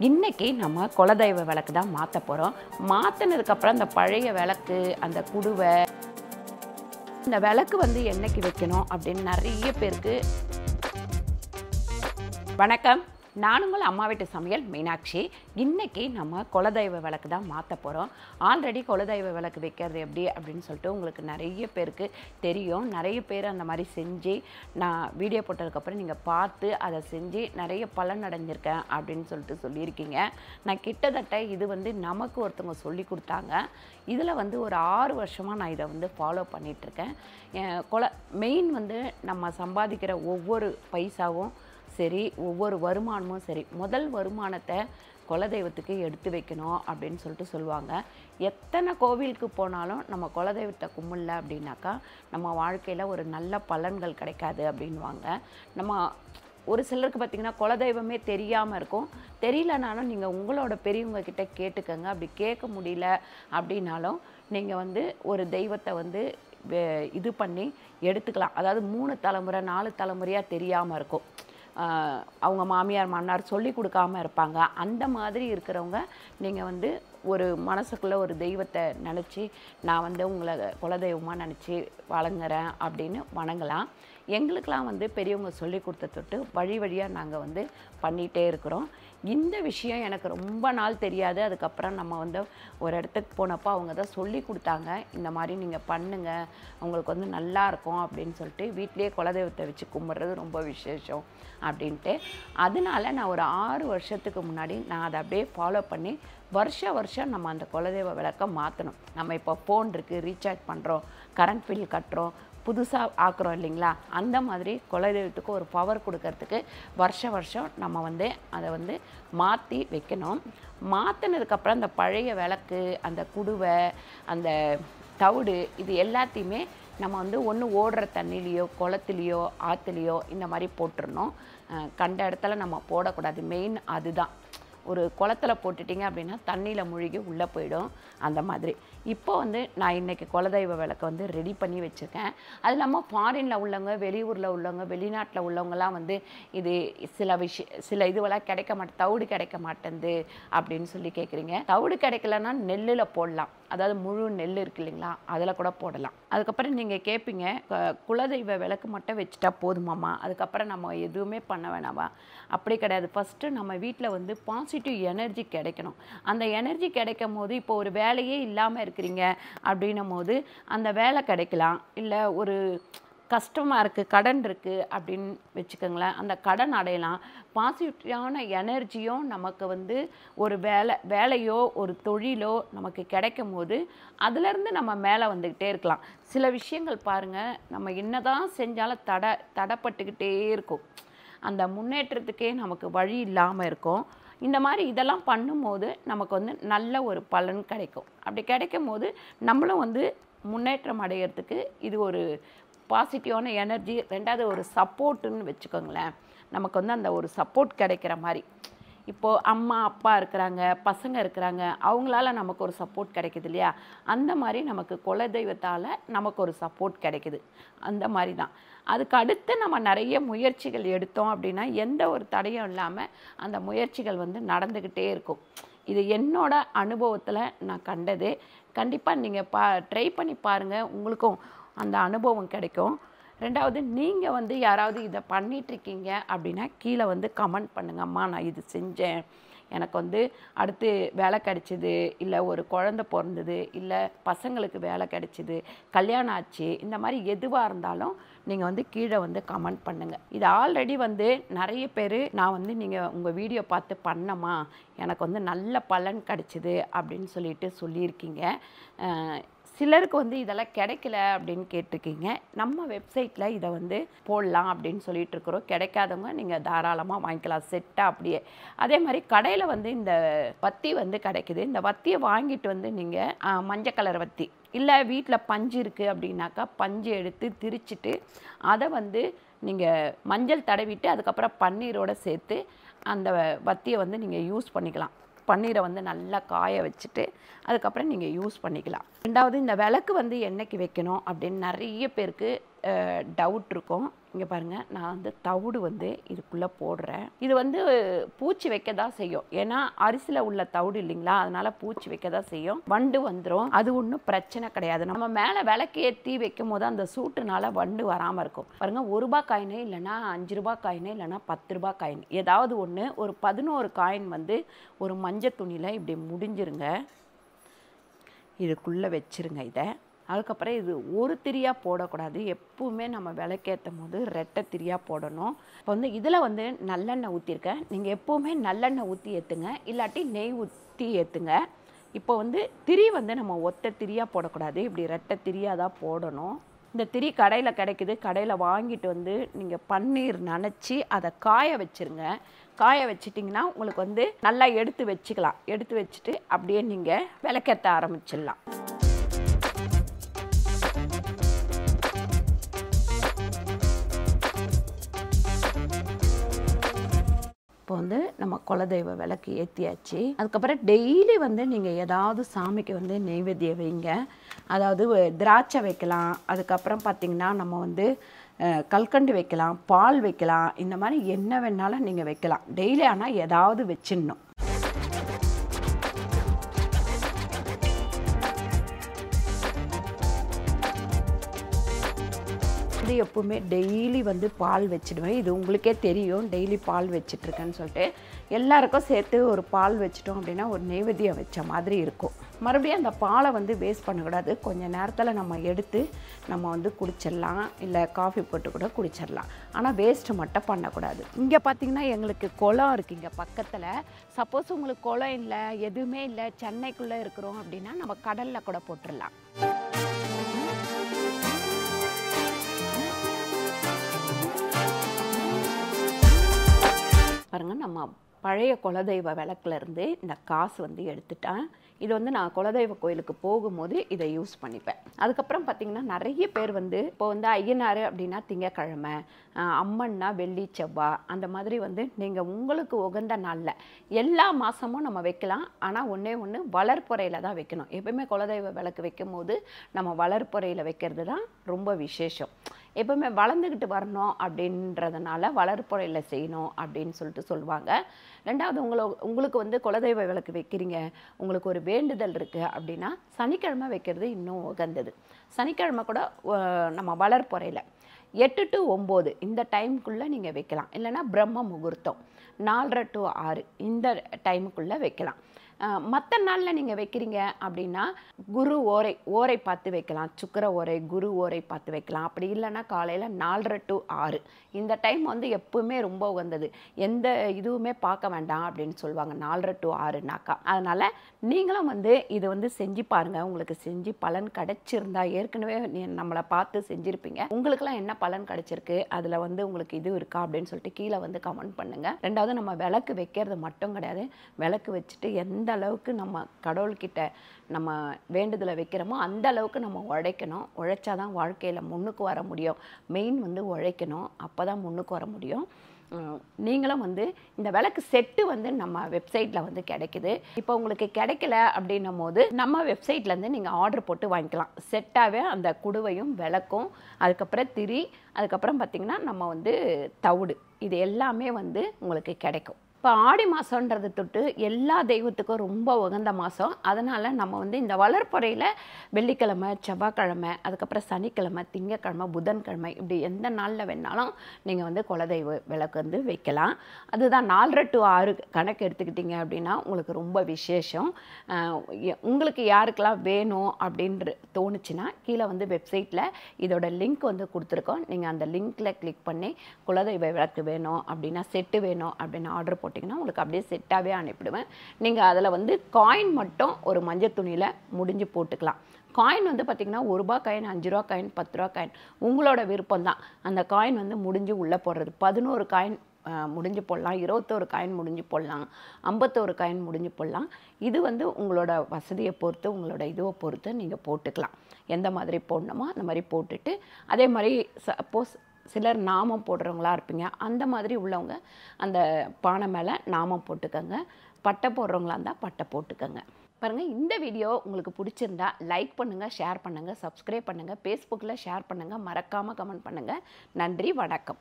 இன்னைக்கு நம்ம குலதெய்வ விளக்கு தான் மாற்ற போகிறோம் மாற்றினதுக்கப்புறம் அந்த பழைய விளக்கு அந்த குடுவை இந்த விளக்கு வந்து என்னைக்கு வைக்கணும் அப்படின்னு நிறைய பேருக்கு வணக்கம் நான் உங்கள் அம்மா வீட்டு சமையல் மீனாட்சி இன்னைக்கு நம்ம குலதெய்வ விளக்கு தான் மாற்ற போகிறோம் ஆல்ரெடி குலதெய்வ விளக்கு வைக்கிறது எப்படி அப்படின்னு சொல்லிட்டு உங்களுக்கு நிறைய பேருக்கு தெரியும் நிறைய பேர் அந்த மாதிரி செஞ்சு நான் வீடியோ போட்டதுக்கப்புறம் நீங்கள் பார்த்து அதை செஞ்சு நிறைய பலன் அடைஞ்சிருக்கேன் அப்படின்னு சொல்லிட்டு சொல்லியிருக்கீங்க நான் கிட்டத்தட்ட இது வந்து நமக்கு ஒருத்தவங்க சொல்லி கொடுத்தாங்க இதில் வந்து ஒரு ஆறு வருஷமாக நான் இதை வந்து ஃபாலோ பண்ணிகிட்ருக்கேன் கொல மெயின் வந்து நம்ம சம்பாதிக்கிற ஒவ்வொரு பைசாவும் சரி ஒவ்வொரு வருமானமும் சரி முதல் வருமானத்தை குலதெய்வத்துக்கு எடுத்து வைக்கணும் அப்படின்னு சொல்லிட்டு சொல்லுவாங்க எத்தனை கோவிலுக்கு போனாலும் நம்ம குலதெய்வத்தை கும்பிடல அப்படின்னாக்கா நம்ம வாழ்க்கையில் ஒரு நல்ல பலன்கள் கிடைக்காது அப்படின்வாங்க நம்ம ஒரு சிலருக்கு பார்த்திங்கன்னா குலதெய்வமே தெரியாமல் இருக்கும் தெரியலனாலும் நீங்கள் உங்களோட பெரியவங்க கிட்ட கேட்டுக்கங்க அப்படி கேட்க முடியல அப்படின்னாலும் நீங்கள் வந்து ஒரு தெய்வத்தை வந்து வே- இது பண்ணி எடுத்துக்கலாம் அதாவது மூணு தலைமுறை நாலு தலைமுறையாக தெரியாமல் இருக்கும் ஆஹ் அவங்க மாமியார் மாமனார் சொல்லி கொடுக்காம இருப்பாங்க அந்த மாதிரி இருக்கிறவங்க நீங்கள் வந்து ஒரு மனசுக்குள்ளே ஒரு தெய்வத்தை நினச்சி நான் வந்து உங்களை குலதெய்வமாக நினச்சி வணங்குறேன் அப்படின்னு வணங்கலாம் எங்களுக்கெல்லாம் வந்து பெரியவங்க சொல்லி கொடுத்த தொட்டு வழி வழியாக நாங்கள் வந்து பண்ணிகிட்டே இருக்கிறோம் இந்த விஷயம் எனக்கு ரொம்ப நாள் தெரியாது அதுக்கப்புறம் நம்ம வந்து ஒரு இடத்துக்கு போனப்போ அவங்க தான் சொல்லி கொடுத்தாங்க இந்த மாதிரி நீங்கள் பண்ணுங்கள் உங்களுக்கு வந்து நல்லா இருக்கும் அப்படின்னு சொல்லிட்டு வீட்டிலேயே குலதெய்வத்தை வச்சு கும்பிட்றது ரொம்ப விசேஷம் அப்படின்ட்டு அதனால நான் ஒரு ஆறு வருஷத்துக்கு முன்னாடி நான் அதை அப்படியே ஃபாலோ பண்ணி வருஷ வருஷம் நம்ம அந்த குலதெய்வ விளக்கை மாற்றணும் நம்ம இப்போ ஃபோன் இருக்குது ரீசார்ஜ் பண்ணுறோம் கரண்ட் பில் கட்டுறோம் புதுசாக ஆக்குறோம் இல்லைங்களா அந்த மாதிரி குலதெய்வத்துக்கு ஒரு பவர் கொடுக்கறதுக்கு வருஷ வருஷம் நம்ம வந்து அதை வந்து மாற்றி வைக்கணும் மாற்றினதுக்கப்புறம் அந்த பழைய விளக்கு அந்த குடுவை அந்த தவிடு இது எல்லாத்தையுமே நம்ம வந்து ஒன்று ஓடுற தண்ணிலேயோ குளத்துலேயோ ஆற்றுலையோ இந்த மாதிரி போட்டுறணும் அஹ் கண்ட இடத்துல நம்ம போடக்கூடாது மெயின் அதுதான் ஒரு குளத்துல போட்டுட்டீங்க அப்படின்னா தண்ணியில் முழுகி உள்ளே போயிடும் அந்த மாதிரி இப்போ வந்து நான் இன்னைக்கு குலதெய்வ விளக்கை வந்து ரெடி பண்ணி வச்சுருக்கேன் அது இல்லாமல் ஃபாரினில் உள்ளவங்க வெளியூரில் உள்ளவங்க வெளிநாட்டில் உள்ளவங்கலாம் வந்து இது சில விஷய சில இதுவெல்லாம் கிடைக்க மாட்டே தவிடு கிடைக்க மாட்டேங்குது அப்படின்னு சொல்லி கேட்குறீங்க தவிடு கிடைக்கலன்னா நெல்லில் போடலாம் அதாவது முழு நெல் இருக்கு இல்லைங்களா அதில் கூட போடலாம் அதுக்கப்புறம் நீங்கள் கேட்பீங்க கு- குலதெய்வ விளக்கு மட்டும் வச்சுட்டா போதுமாம்மா அதுக்கப்புறம் நம்ம எதுவுமே பண்ண வேணாமா அப்படி கிடையாது ஃபஸ்ட்டு நம்ம வீட்டில் வந்து பாசிட்டிவ் எனர்ஜி கிடைக்கணும் அந்த எனர்ஜி கிடைக்கும் போது இப்போ ஒரு வேலையே இல்லாமல் இருக்கிறீங்க அப்படின்னும் போது அந்த வேலை கிடைக்கலாம் இல்லை ஒரு கஷ்டமாக இருக்குது கடன் இருக்குது அப்படின்னு வச்சுக்கோங்களேன் அந்த கடன் அடையலாம் பாசிட்டிவான எனர்ஜியும் நமக்கு வந்து ஒரு வேலை வேலையோ ஒரு தொழிலோ நமக்கு கிடைக்கும் போது அதுலேருந்து நம்ம மேலே வந்துக்கிட்டே இருக்கலாம் சில விஷயங்கள் பாருங்கள் நம்ம என்னதான் செஞ்சாலும் தடை தடைப்பட்டுக்கிட்டே இருக்கும் அந்த முன்னேற்றத்துக்கே நமக்கு வழி இல்லாமல் இருக்கும் இந்த மாதிரி இதெல்லாம் பண்ணும்போது நமக்கு வந்து நல்ல ஒரு பலன் கிடைக்கும் அப்படி கிடைக்கும் போது நம்மளும் வந்து முன்னேற்றம் அடையிறதுக்கு இது ஒரு பாசிட்டிவான எனர்ஜி ரெண்டாவது ஒரு சப்போர்ட்டுன்னு வச்சுக்கோங்களேன் நமக்கு வந்து அந்த ஒரு சப்போர்ட் கிடைக்கிற மாதிரி இப்போது அம்மா அப்பா இருக்கிறாங்க பசங்க இருக்கிறாங்க அவங்களால நமக்கு ஒரு சப்போர்ட் கிடைக்குது இல்லையா அந்த மாதிரி நமக்கு குலதெய்வத்தால் நமக்கு ஒரு சப்போர்ட் கிடைக்குது அந்த மாதிரி தான் அதுக்கு அடுத்து நம்ம நிறைய முயற்சிகள் எடுத்தோம் அப்படின்னா எந்த ஒரு தடையும் இல்லாமல் அந்த முயற்சிகள் வந்து நடந்துக்கிட்டே இருக்கும் இது என்னோட அனுபவத்தில் நான் கண்டது கண்டிப்பாக நீங்கள் பா ட்ரை பண்ணி பாருங்கள் உங்களுக்கும் அந்த அனுபவம் கிடைக்கும் ரெண்டாவது நீங்கள் வந்து யாராவது இதை பண்ணிட்டு இருக்கீங்க அப்படின்னா கீழே வந்து கமெண்ட் பண்ணுங்க அம்மா நான் இது செஞ்சேன் எனக்கு வந்து அடுத்து வேலை கிடைச்சிது இல்லை ஒரு குழந்தை பிறந்தது இல்லை பசங்களுக்கு வேலை கிடைச்சிது கல்யாணம் ஆச்சு இந்த மாதிரி எதுவாக இருந்தாலும் நீங்கள் வந்து கீழே வந்து கமெண்ட் பண்ணுங்கள் இது ஆல்ரெடி வந்து நிறைய பேர் நான் வந்து நீங்கள் உங்கள் வீடியோ பார்த்து பண்ணமா எனக்கு வந்து நல்ல பலன் கிடைச்சிது அப்படின்னு சொல்லிட்டு சொல்லியிருக்கீங்க அஹ் சிலருக்கு வந்து இதெல்லாம் கிடைக்கல அப்படின்னு கேட்டிருக்கீங்க நம்ம வெப்சைட்டில் இதை வந்து போடலாம் அப்படின்னு சொல்லிட்டு இருக்கிறோம் கிடைக்காதவங்க நீங்கள் தாராளமாக வாங்கிக்கலாம் செட்டாக அப்படியே அதே மாதிரி கடையில் வந்து இந்த வத்தி வந்து கிடைக்குது இந்த வத்தியை வாங்கிட்டு வந்து நீங்கள் மஞ்சள் கலர் வத்தி இல்லை வீட்டில் பஞ்சு இருக்குது அப்படின்னாக்கா பஞ்சு எடுத்து திரிச்சிட்டு அதை வந்து நீங்கள் மஞ்சள் தடவிட்டு அதுக்கப்புறம் பன்னீரோட சேர்த்து அந்த வத்தியை வந்து நீங்கள் யூஸ் பண்ணிக்கலாம் பன்னீரை வந்து நல்லா காய வச்சுட்டு அதுக்கப்புறம் நீங்கள் யூஸ் பண்ணிக்கலாம் ரெண்டாவது இந்த விளக்கு வந்து என்னைக்கு வைக்கணும் அப்படின்னு நிறைய பேருக்கு டவுட் இருக்கும் இங்கே பாருங்கள் நான் வந்து தவிடு வந்து இதுக்குள்ளே போடுறேன் இது வந்து பூச்சி வைக்க தான் செய்யும் ஏன்னா அரிசியில் உள்ள தவிடு இல்லைங்களா அதனால் பூச்சி வைக்க தான் செய்யும் வண்டு வந்துடும் அது ஒன்றும் பிரச்சனை கிடையாது நம்ம மேலே விளக்கு ஏற்றி வைக்கும் போது அந்த சூட்டுனால வண்டு வராமல் இருக்கும் பாருங்கள் ஒரு ரூபா காயின் இல்லைன்னா அஞ்சு ரூபா காயின் இல்லைன்னா பத்து ரூபா காயின் ஏதாவது ஒன்று ஒரு பதினோரு காயின் வந்து ஒரு மஞ்சள் துணியில் இப்படி முடிஞ்சிருங்க இதுக்குள்ளே வச்சிருங்க இதை அதுக்கப்புறம் இது ஒரு திரியாக போடக்கூடாது எப்பவுமே நம்ம விளக்கேற்றும் போது ரெட்டை திரியாக போடணும் இப்போ வந்து இதில் வந்து நல்லெண்ணெய் ஊற்றிருக்கேன் நீங்கள் எப்போவுமே நல்லெண்ணெய் ஊற்றி ஏற்றுங்க இல்லாட்டி நெய் ஊற்றி ஏற்றுங்க இப்போ வந்து திரி வந்து நம்ம ஒத்த திரியாக போடக்கூடாது இப்படி ரெட்டை திரியாக தான் போடணும் இந்த திரி கடையில் கிடைக்குது கடையில் வாங்கிட்டு வந்து நீங்கள் பன்னீர் நனைச்சி அதை காய வச்சிருங்க காய வச்சிட்டிங்கன்னா உங்களுக்கு வந்து நல்லா எடுத்து வச்சுக்கலாம் எடுத்து வச்சுட்டு அப்படியே நீங்கள் விளக்கேற்ற ஆரம்பிச்சிடலாம் இப்போ வந்து நம்ம குலதெய்வ விளக்கு ஏற்றியாச்சு அதுக்கப்புறம் டெய்லி வந்து நீங்கள் ஏதாவது சாமிக்கு வந்து நெய்வேத்தியம் வைங்க அதாவது திராட்சை வைக்கலாம் அதுக்கப்புறம் பார்த்திங்கன்னா நம்ம வந்து அஹ், கல்கண்டு வைக்கலாம் பால் வைக்கலாம் இந்த மாதிரி என்ன வேணாலும் நீங்கள் வைக்கலாம் டெய்லி ஆனால் ஏதாவது வச்சிடணும் இது எப்பவுமே டெய்லி வந்து பால் வச்சிடுவேன் இது உங்களுக்கே தெரியும் டெய்லி பால் வச்சிட்ருக்கேன்னு சொல்லிட்டு எல்லாருக்கும் சேர்த்து ஒரு பால் வச்சிட்டோம் அப்படின்னா ஒரு நெய்வேத்தியம் வச்ச மாதிரி இருக்கும் மறுபடியும் அந்த பாலை வந்து வேஸ்ட் பண்ணக்கூடாது கொஞ்சம் நேரத்தில் நம்ம எடுத்து நம்ம வந்து குடிச்சிடலாம் இல்லை காஃபி போட்டு கூட குடிச்சிடலாம் ஆனால் வேஸ்ட்டு மட்டும் பண்ணக்கூடாது இங்கே பார்த்தீங்கன்னா எங்களுக்கு குளம் இருக்குது இங்கே பக்கத்தில் சப்போஸ் உங்களுக்கு குளம் இல்லை எதுவுமே இல்லை சென்னைக்குள்ளே இருக்கிறோம் அப்படின்னா நம்ம கடலில் கூட போட்டுடலாம் பாருங்க நம்ம பழைய குலதெய்வ விளக்குல இருந்து இந்த காசு வந்து எடுத்துட்டேன் இது வந்து நான் குலதெய்வ கோயிலுக்கு போகும்போது இதை யூஸ் பண்ணிப்பேன் அதுக்கப்புறம் பார்த்தீங்கன்னா நிறைய பேர் வந்து இப்போ வந்து ஐயனார் அப்படின்னா திங்கக்கிழமை ஆஹ் அம்மன்னா வெள்ளி செவ்வாய் அந்த மாதிரி வந்து நீங்கள் உங்களுக்கு உகந்த நாளில் எல்லா மாதமும் நம்ம வைக்கலாம் ஆனால் ஒன்றே ஒன்று வளர்ப்புறையில் தான் வைக்கணும் எப்பவுமே குலதெய்வ விளக்கு வைக்கும் போது நம்ம வளர்ப்புறையில் வைக்கிறது தான் ரொம்ப விசேஷம் எப்பவுமே வளர்ந்துக்கிட்டு வரணும் அப்படின்றதுனால வளர்ப்புறையில் செய்யணும் அப்படின்னு சொல்லிட்டு சொல்லுவாங்க ரெண்டாவது உங்களை உங்களுக்கு வந்து குலதெய்வ விளக்கு வைக்கிறீங்க உங்களுக்கு ஒரு வேண்டுதல் இருக்குது அப்படின்னா சனிக்கிழமை வைக்கிறது இன்னும் உகந்தது சனிக்கிழமை கூட அஹ், நம்ம வளர்ப்புறையில் எட்டு டு ஒம்பது இந்த டைமுக்குள்ளே நீங்கள் வைக்கலாம் இல்லைன்னா பிரம்ம முகூர்த்தம் நாலரை டு ஆறு இந்த டைமுக்குள்ளே வைக்கலாம் மற்ற நாளில் நீங்கள் வைக்கிறீங்க அப்படின்னா குரு ஓரை ஓரை பார்த்து வைக்கலாம் சுக்கிர ஓரை குரு ஓரை பார்த்து வைக்கலாம் அப்படி இல்லைன்னா காலையில் நாலரை டு ஆறு இந்த டைம் வந்து எப்பவுமே ரொம்ப உகந்தது எந்த இதுவுமே பார்க்க வேண்டாம் அப்படின்னு சொல்லுவாங்க நாலரை டு ஆறுனாக்கா அதனால் நீங்களும் வந்து இது வந்து செஞ்சு பாருங்கள் உங்களுக்கு செஞ்சு பலன் கிடைச்சிருந்தா ஏற்கனவே நீ நம்மளை பார்த்து செஞ்சுருப்பீங்க உங்களுக்குலாம் என்ன பலன் கிடைச்சிருக்கு அதில் வந்து உங்களுக்கு இது இருக்கா அப்படின்னு சொல்லிட்டு கீழே வந்து கமெண்ட் பண்ணுங்கள் ரெண்டாவது நம்ம விளக்கு வைக்கிறது மட்டும் கிடையாது விளக்கு வச்சுட்டு எந்த அளவுக்கு நம்ம கடவுள்கிட்ட நம்ம வேண்டுதலை வைக்கிறோமோ அந்த அளவுக்கு நம்ம உழைக்கணும் உழைச்சாதான் வாழ்க்கையில் முன்னுக்கு வர முடியும் மெயின் வந்து உழைக்கணும் அப்போ தான் முன்னுக்கு வர முடியும் உம், நீங்களும் வந்து இந்த விளக்கு செட்டு வந்து நம்ம வெப்சைட்டில் வந்து கிடைக்குது இப்போ உங்களுக்கு கிடைக்கல அப்படின்னும் போது நம்ம வெப்சைட்லேருந்து நீங்கள் ஆர்டர் போட்டு வாங்கிக்கலாம் செட்டாகவே அந்த குடுவையும் விளக்கும் அதுக்கப்புறம் திரி அதுக்கப்புறம் பார்த்திங்கன்னா நம்ம வந்து தவிடு இது எல்லாமே வந்து உங்களுக்கு கிடைக்கும் இப்போ ஆடி மாதன்றது தொட்டு எல்லா தெய்வத்துக்கும் ரொம்ப உகந்த மாதம் அதனால் நம்ம வந்து இந்த வளர்ப்புறையில் வெள்ளிக்கிழமை செவ்வாய்க்கிழமை அதுக்கப்புறம் சனிக்கிழமை திங்கக்கிழமை புதன்கிழமை இப்படி எந்த நாளில் வேணாலும் நீங்கள் வந்து குலதெய்வ விளக்கு வந்து வைக்கலாம் அதுதான் நாலரை டு ஆறு கணக்கு எடுத்துக்கிட்டிங்க அப்படின்னா உங்களுக்கு ரொம்ப விசேஷம் அஹ் எ- உங்களுக்கு யாருக்கெல்லாம் வேணும் அப்படின்ற தோணுச்சுன்னா கீழே வந்து வெப்சைட்டில் இதோட லிங்க் வந்து கொடுத்துருக்கோம் நீங்கள் அந்த லிங்க்கில் கிளிக் பண்ணி குலதெய்வ விளக்கு வேணும் அப்படின்னா செட்டு வேணும் அப்படின்னு ஆர்டர் போட்டிங்கன்னா உங்களுக்கு அப்படியே செட்டாகவே அனுப்பிடுவேன் நீங்கள் அதில் வந்து காயின் மட்டும் ஒரு மஞ்சள் துணியில் முடிஞ்சு போட்டுக்கலாம் காயின் வந்து பார்த்திங்கன்னா ஒரு ரூபா காயின் அஞ்சு ரூபா காயின் பத்து ரூபா காயின் உங்களோட விருப்பம் தான் அந்த காயின் வந்து முடிஞ்சு உள்ளே போடுறது பதினோரு காயின் அஹ், முடிஞ்சு போடலாம் இருபத்தோரு காயின் முடிஞ்சு போடலாம் ஐம்பத்தோரு காயின் முடிஞ்சு போடலாம் இது வந்து உங்களோட வசதியை பொறுத்து உங்களோட இதுவை பொறுத்து நீங்கள் போட்டுக்கலாம் எந்த மாதிரி போடணுமோ அந்த மாதிரி போட்டுட்டு அதே மாதிரி சப்போஸ் சிலர் நாமம் போடுறவங்களா இருப்பீங்க அந்த மாதிரி உள்ளவங்க அந்த பானை மேலே நாமம் போட்டுக்கோங்க பட்டை போடுறவங்களா இருந்தால் பட்டை போட்டுக்கோங்க பாருங்கள் இந்த வீடியோ உங்களுக்கு பிடிச்சிருந்தா லைக் பண்ணுங்கள் ஷேர் பண்ணுங்கள் சப்ஸ்கிரைப் பண்ணுங்கள் ஃபேஸ்புக்கில் ஷேர் பண்ணுங்கள் மறக்காமல் கமெண்ட் பண்ணுங்கள் நன்றி வணக்கம்